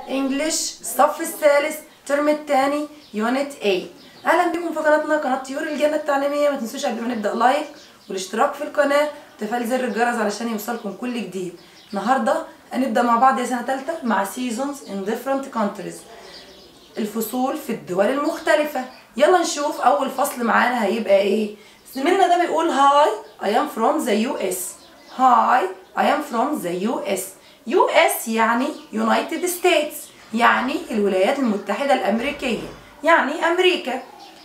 انجلش الصف الثالث الترم الثاني يونت 8 اهلا بكم في قناتنا قناه طيور الجنه التعليميه ما تنسوش قبل ما نبدا لايك والاشتراك في القناه وتفعيل زر الجرس علشان يوصلكم كل جديد النهارده هنبدا مع بعض يا سنه ثالثه مع seasons in different countries الفصول في الدول المختلفه يلا نشوف اول فصل معانا هيبقى ايه زميلنا ده بيقول هاي I am from the US هاي I am from the US US يعني United States يعني الولايات المتحدة الأمريكية يعني أمريكا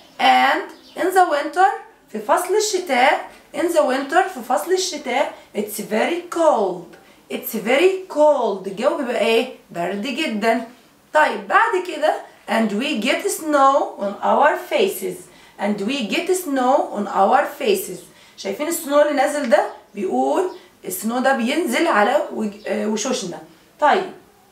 and in the winter في فصل الشتاء in the winter في فصل الشتاء it's very cold it's very cold الجو بيبقى ايه برد جدا طيب بعد كده and we get snow on our faces and we get snow on our faces شايفين السنو اللي نازل ده بيقول السنو ده بينزل على وج- آه، وشوشنا طيب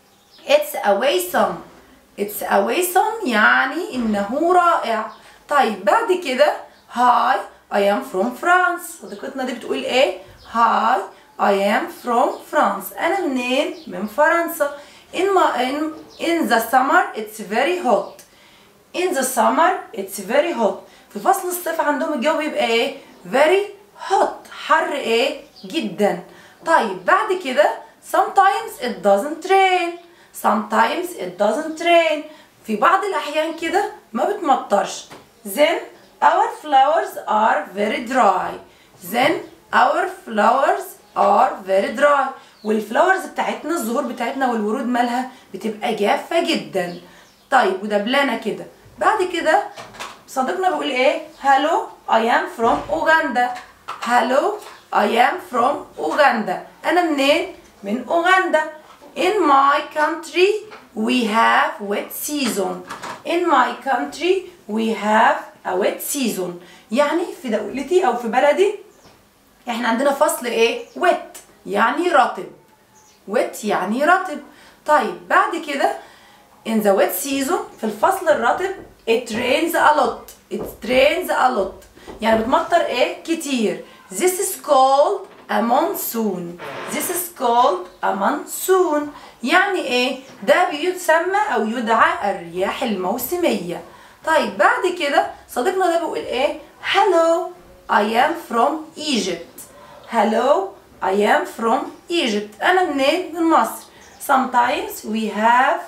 it's awesome it's awesome يعني انه رائع طيب بعد كده hi I am from France صديقتنا دي بتقول ايه hi I am from France انا منين من فرنسا in my in, in the summer it's very hot in the summer it's very hot في فصل الصيف عندهم الجو بيبقى ايه very hot حر ايه جدا طيب بعد كده sometimes it doesn't rain sometimes it doesn't rain في بعض الأحيان كده ما بتمطرش then our flowers are very dry then our flowers are very dry والفلاورز بتاعتنا الزهور بتاعتنا والورود مالها بتبقى جافة جدا طيب ودبلانة كده بعد كده صديقنا بيقول ايه hello I am from Uganda hello I am from Uganda انا منين من اوغندا in my country we have wet season in my country we have a wet season يعني في دولتي او في بلدي احنا عندنا فصل ايه wet يعني رطب wet يعني رطب طيب بعد كده in the wet season في الفصل الرطب it rains a lot it rains a lot يعني بتمطر ايه كتير this is called a monsoon this is called a monsoon يعني ايه ده بيتسمى او يدعى الرياح الموسمية طيب بعد كده صديقنا ده بيقول ايه hello I am from Egypt hello I am from Egypt انا منين من مصر sometimes we have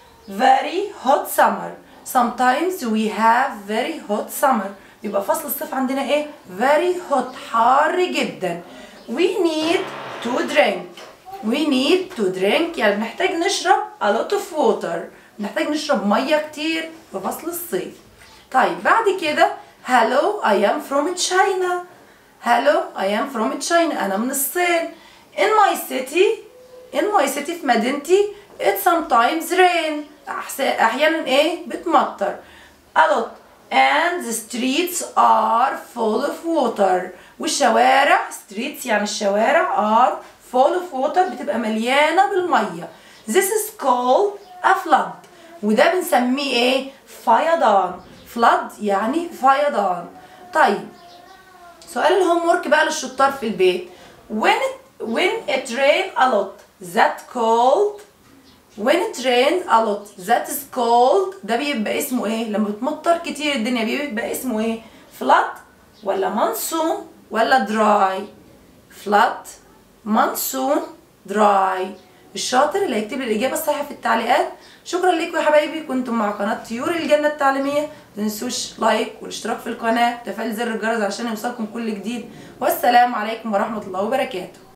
very hot summer sometimes we have very hot summer يبقى فصل الصيف عندنا ايه very hot حار جدا we need to drink we need to drink يعني بنحتاج نشرب a lot of water بنحتاج نشرب ميه كتير في فصل الصيف طيب بعد كده hello I am from China hello I am from China أنا من الصين in my city in my city في مدينتي it sometimes rain أحس- أحيانا إيه بتمطر a lot and the streets are full of water والشوارع streets يعني الشوارع are full of water بتبقى مليانة بالمية this is called a flood وده بنسميه ايه فيضان flood يعني فيضان طيب سؤال الهوم ورك بقى للشطار في البيت when it, when it rain a lot that called when it rains a lot that is called ده بيبقى اسمه ايه لما بتمطر كتير الدنيا بيبقى اسمه ايه flood ولا monsoon ولا dry flood monsoon dry الشاطر اللي هيكتب لي الاجابه الصحيحه في التعليقات شكرا لكم يا حبايبي كنتم مع قناه طيور الجنه التعليميه ما تنسوش لايك والاشتراك في القناه وتفعيل زر الجرس عشان يوصلكم كل جديد والسلام عليكم ورحمه الله وبركاته